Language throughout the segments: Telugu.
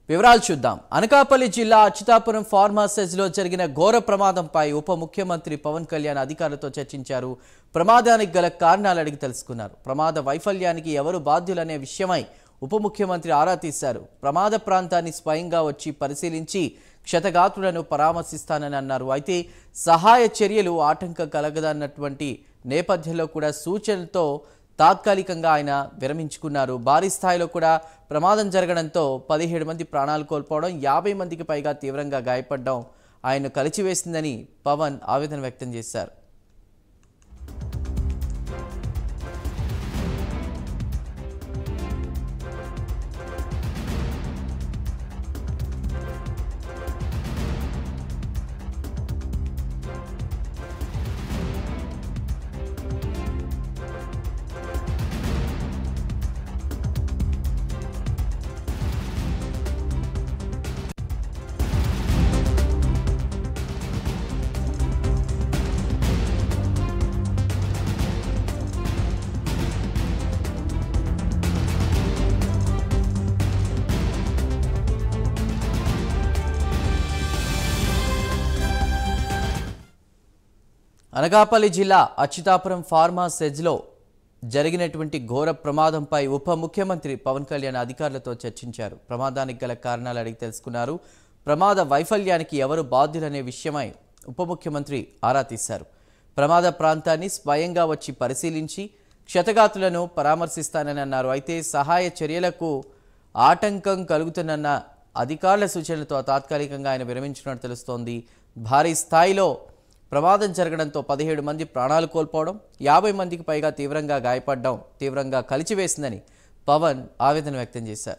వివరాలు చూద్దాం అనకాపల్లి జిల్లా అచ్యుతాపురం ఫార్మాసెస్లో జరిగిన ఘోర ప్రమాదంపై ఉప ముఖ్యమంత్రి పవన్ కళ్యాణ్ అధికారులతో చర్చించారు ప్రమాదానికి గల కారణాలు అడిగి తెలుసుకున్నారు ప్రమాద వైఫల్యానికి ఎవరు బాధ్యులనే విషయమై ఉప ముఖ్యమంత్రి ఆరా తీశారు ప్రమాద ప్రాంతాన్ని స్వయంగా వచ్చి పరిశీలించి క్షతగాత్రులను పరామర్శిస్తానని అన్నారు అయితే సహాయ చర్యలు ఆటంకం కలగదన్నటువంటి నేపథ్యంలో కూడా సూచనలతో తాత్కాలికంగా ఆయన విరమించుకున్నారు భారీ స్థాయిలో కూడా ప్రమాదం జరగడంతో పదిహేడు మంది ప్రాణాలు కోల్పోవడం యాభై మందికి పైగా తీవ్రంగా గాయపడడం ఆయన కలిచివేసిందని పవన్ ఆవేదన వ్యక్తం చేశారు అనకాపల్లి జిల్లా అచ్యుతాపురం ఫార్మా సెజ్లో జరిగినటువంటి ఘోర ప్రమాదంపై ఉప ముఖ్యమంత్రి పవన్ కళ్యాణ్ అధికారులతో చర్చించారు ప్రమాదానికి గల కారణాలు అడిగి తెలుసుకున్నారు ప్రమాద వైఫల్యానికి ఎవరు బాధ్యులనే విషయమై ఉప ముఖ్యమంత్రి ఆరా తీశారు ప్రమాద ప్రాంతాన్ని స్వయంగా వచ్చి పరిశీలించి క్షతగాతులను పరామర్శిస్తానని అన్నారు అయితే సహాయ చర్యలకు ఆటంకం కలుగుతున్న అధికారుల సూచనలతో తాత్కాలికంగా ఆయన విరమించినట్టు తెలుస్తోంది భారీ స్థాయిలో ప్రమాదం జరగడంతో పదిహేడు మంది ప్రాణాలు కోల్పోవడం యాభై మందికి పైగా తీవ్రంగా గాయపడడం తీవ్రంగా కలిచివేసిందని పవన్ ఆవేదన వ్యక్తం చేశారు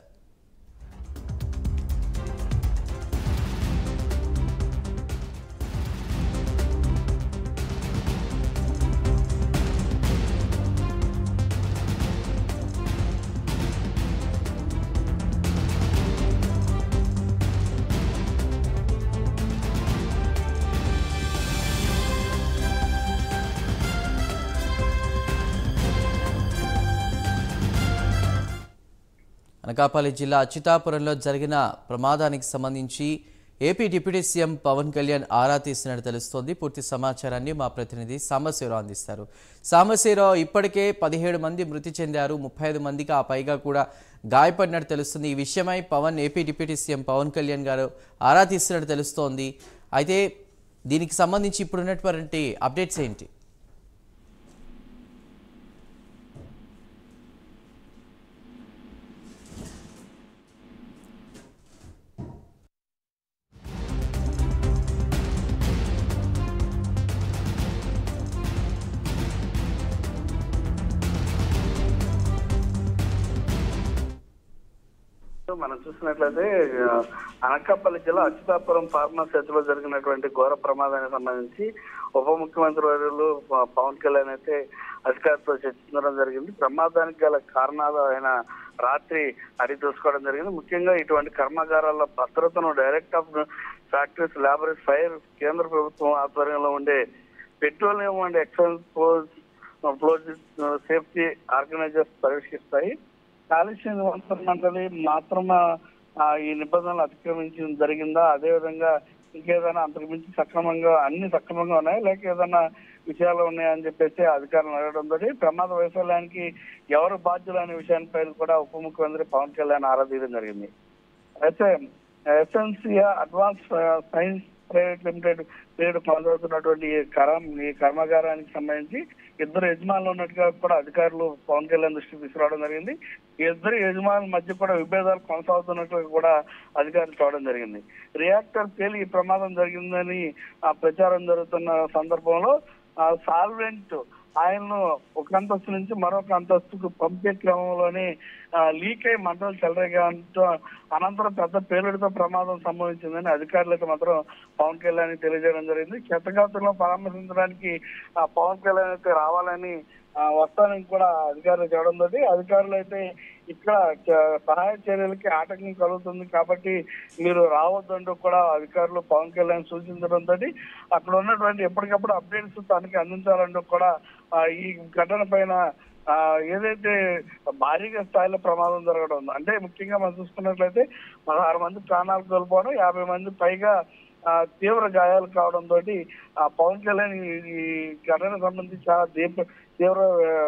అనకాపల్లి జిల్లా అచ్యుతాపురంలో జరిగిన ప్రమాదానికి సంబంధించి AP deputy CM Pawan Kalyan ఆరా తీసినట్టు తెలుస్తోంది పూర్తి సమాచారాన్ని మా ప్రతినిధి సాంబశివరావు అందిస్తారు సాంబశివరావు ఇప్పటికే పదిహేడు మంది మృతి చెందారు ముప్పై ఐదు మందికి ఆ పైగా కూడా గాయపడినట్టు తెలుస్తుంది ఈ విషయమై Pawan AP deputy CM Pawan Kalyan garu ఆరా తీసినట్టు తెలుస్తోంది అయితే దీనికి సంబంధించి ఇప్పుడున్నటువంటి అప్డేట్స్ ఏంటి మనం చూసినట్లయితే ఆ, అనకాపల్లి జిల్లా అచ్యుతాపురం ఫార్మసెట్ లో జరిగినటువంటి ఘోర ప్రమాదానికి సంబంధించి ఉప ముఖ్యమంత్రి వర్యులు ప- పవన్ కళ్యాణ్ అయితే అధికారులతో చర్చించడం జరిగింది ప్రమాదానికి గల కారణాలు ఆయన రాత్రి అడిగి తెలుసుకోవడం జరిగింది ముఖ్యంగా ఇటువంటి కర్మాగారాల భద్రతను direct of factories laboratory fire కేంద్ర ప్రభుత్వం ఆధ్వర్యంలో ఉండే petroleum and explosives safety organisers పర్యవేక్షిస్తాయి కాలుష్య నియంత్రణ మండలి మాత్రమే ఆ, ఈ నిబంధనలు అతిక్రమించడం జరిగిందా అదే విధంగా ఇంకేదైనా అంతకు మించి సక్రమంగా అన్ని సక్రమంగా ఉన్నాయి లేక ఏదైనా విషయాలు ఉన్నాయని చెప్పేసి అధికారులు అడగడంతో ప్రమాద వైఫల్యానికి ఎవరు బాధ్యులు అనే విషయానిపై కూడా ఉప ముఖ్యమంత్రి పవన్ కళ్యాణ్ ఆరాధీయడం జరిగింది అయితే ఎస్ఎన్సియా అడ్వాన్స్ సైన్స్ ప్రైవేట్ లిమిటెడ్ పేరు కొనసాగుతున్నటువంటి ఈ కరం ఈ కర్మాగారానికి సంబంధించి ఇద్దరు యజమానులు ఉన్నట్టుగా కూడా అధికారులు పవన్ కళ్యాణ్ దృష్టికి తీసుకురావడం జరిగింది ఈ ఇద్దరు యజమానుల మధ్య కూడా విభేదాలు కొనసాగుతున్నట్టుగా కూడా అధికారులు చూడడం జరిగింది రియాక్టర్ పేలి ఈ ప్రమాదం జరిగిందని ఆ ప్రచారం జరుగుతున్న సందర్భంలో ఆ సాల్వెంట్ ఆయన్ను ఒక అంతస్తు నుంచి మరొక అంతస్తుకు పంపే క్రమంలోనే లీక్ అయి మంటలు చెలరేగడంతో అనంతరం పెద్ద పేలుడితో ప్రమాదం సంభవించిందని అధికారులకు మాత్రం పవన్ కళ్యాణ్ తెలియజేయడం జరిగింది క్షతగాత్రంలో పరామర్శించడానికి ఆ పవన్ కళ్యాణ్ అయితే రావాలని ఆ, వస్తానని కూడా అధికారులు చెప్పడం తోటి అధికారులు అయితే ఇక్కడ చ- సహాయ చర్యలకి ఆటంకం కలుగుతుంది కాబట్టి మీరు రావద్దంటూ కూడా అధికారులు పవన్ కళ్యాణ్ సూచించడంతో అక్కడ ఉన్నటువంటి ఎప్పటికప్పుడు అప్డేట్స్ తనకి అందించాలంటూ కూడా ఆ, ఈ ఘటన పైన ఆ, ఏదైతే భారీగా స్థాయిలో ప్రమాదం జరగడం ఉందో అంటే ముఖ్యంగా మనం చూసుకున్నట్లయితే పదహారు మంది ప్రాణాలు కోల్పోవడం యాభై మంది పైగా ఆ, తీవ్ర గాయాలు కావడం తోటి ఆ పవన్ కళ్యాణ్ ఈ ఈ ఘటనకు సంబంధించి చాలా తీవ్ర తీవ్ర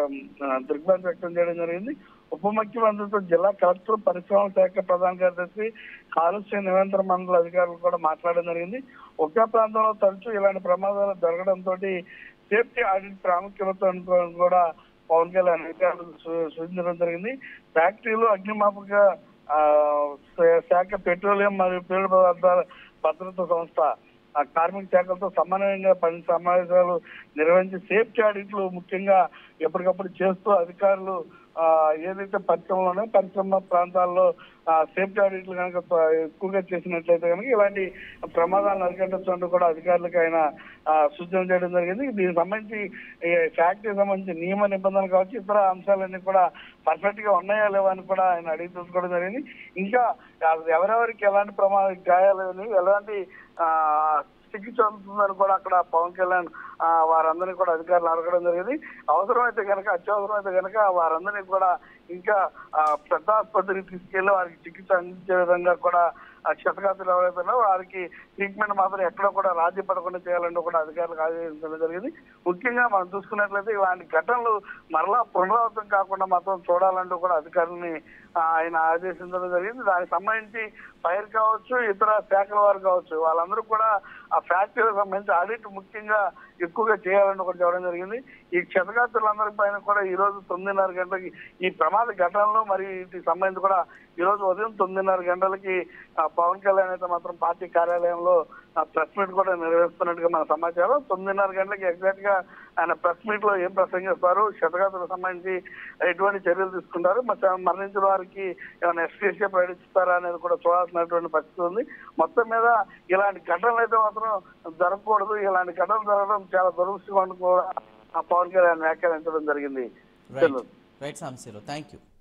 ఆ, దిగ్భ్రాంతి వ్యక్తం చేయడం జరిగింది ఉప ముఖ్యమంత్రితో జిల్లా కలెక్టర్ పరిశ్రమల శాఖ ప్రధాన కార్యదర్శి కాలుష్య నిరంతర మండల అధికారులు కూడా మాట్లాడడం జరిగింది ఒకే ప్రాంతంలో తరచూ ఇలాంటి ప్రమాదాలు జరగడంతో సేఫ్టీ ఆడిట్ ప్రాముఖ్యత కూడా పవన్ కళ్యాణ్ అధికారులు సూ- సూచించడం జరిగింది ఫ్యాక్టరీలు అగ్నిమాపక ఆ, శా- శాఖ పెట్రోలియం మరియు పేరు పదార్థాల భద్రతా సంస్థ ఆ కార్మిక శాఖలతో సమన్వయంగా పని సమావేశాలు నిర్వహించి సేఫ్టీ ఆడిట్లు ముఖ్యంగా ఎప్పటికప్పుడు చేస్తూ అధికారులు ఆ, ఏదైతే పరిశ్రమలోనే పరిశ్రమ ప్రాంతాల్లో ఆ, సేఫ్టీ ఆడిట్లు కనుక ప- ఎక్కువగా చేసినట్లయితే కనుక ఇలాంటి ప్రమాదాలను అరికట్టచ్చు కూడా అధికారులకు ఆయన ఆ, సూచన చేయడం జరిగింది దీనికి సంబంధించి ఈ ఫ్యాక్టరీకి సంబంధించి నియమ నిబంధనలు కావచ్చు ఇతర అంశాలన్నీ కూడా పర్ఫెక్ట్ గా ఉన్నాయా లేవా అని కూడా ఆయన అడిగి తెలుసుకోవడం జరిగింది ఇంకా ఎవరెవరికి ఎలాంటి ప్రమాద గాయాలు అని, ఎలాంటి ఆ, చికిత్స అందుతుందని కూడా అక్కడ పవన్ కళ్యాణ్ ఆ, వారందరినీ కూడా అధికారులు అడగడం జరిగింది అవసరమైతే కనుక అత్యవసరమైతే కనుక వారందరినీ కూడా ఇంకా ఆ, పెద్ద ఆసుపత్రికి తీసుకెళ్లి వారికి చికిత్స అందించే విధంగా కూడా ఆ క్షతగాతులు ఎవరైతే ఉన్నారో వారికి ట్రీట్మెంట్ మాత్రం ఎక్కడ కూడా రాజీ పడకుండా చేయాలని కూడా అధికారులకు ఆదేశించడం జరిగింది ముఖ్యంగా మనం చూసుకున్నట్లయితే ఇలాంటి ఘటనలు మరలా పునరావృతం కాకుండా మాత్రం చూడాలంటూ కూడా అధికారులని ఆ, ఆయన ఆదేశించడం జరిగింది దానికి సంబంధించి ఫైర్ కావచ్చు ఇతర శాఖల వారు కావచ్చు వాళ్ళందరూ కూడా ఆ ఫ్యాక్టరీకి సంబంధించి ఆడిట్ ముఖ్యంగా ఎక్కువగా చేయాలని కూడా చెప్పడం జరిగింది ఈ క్షతగాత్రులందరి పైన కూడా ఈ రోజు తొమ్మిదిన్నర గంటలకి ఈ ప్రమాద ఘటనలో మరి వీటికి సంబంధించి కూడా ఈ రోజు ఉదయం తొమ్మిదిన్నర గంటలకి ఆ, పవన్ కళ్యాణ్ అయితే మాత్రం పార్టీ కార్యాలయంలో ప్రెస్ మీట్ కూడా నిర్వహిస్తున్నట్టుగా మన సమాచారం తొమ్మిదిన్నర గంటలకి ఎగ్జాక్ట్ గా ఆయన ప్రెస్ మీట్ లో ఏం ప్రసంగిస్తారు క్షతగాతులకు సంబంధించి ఎటువంటి చర్యలు తీసుకుంటారు మరి మరణించిన వారికి ఏమైనా ఎక్స్గ్రేషియా ప్రకటిస్తారా అనేది కూడా చూడాల్సినటువంటి పరిస్థితి ఉంది మొత్తం మీద ఇలాంటి ఘటనలు అయితే మాత్రం జరగకూడదు ఇలాంటి ఘటనలు జరగడం చాలా దురదృష్టం అని కూడా ఆ పవన్ కళ్యాణ్ వ్యాఖ్యానించడం జరిగింది రైట్ రైట్ సాంశీరావు థ్యాంక్ యూ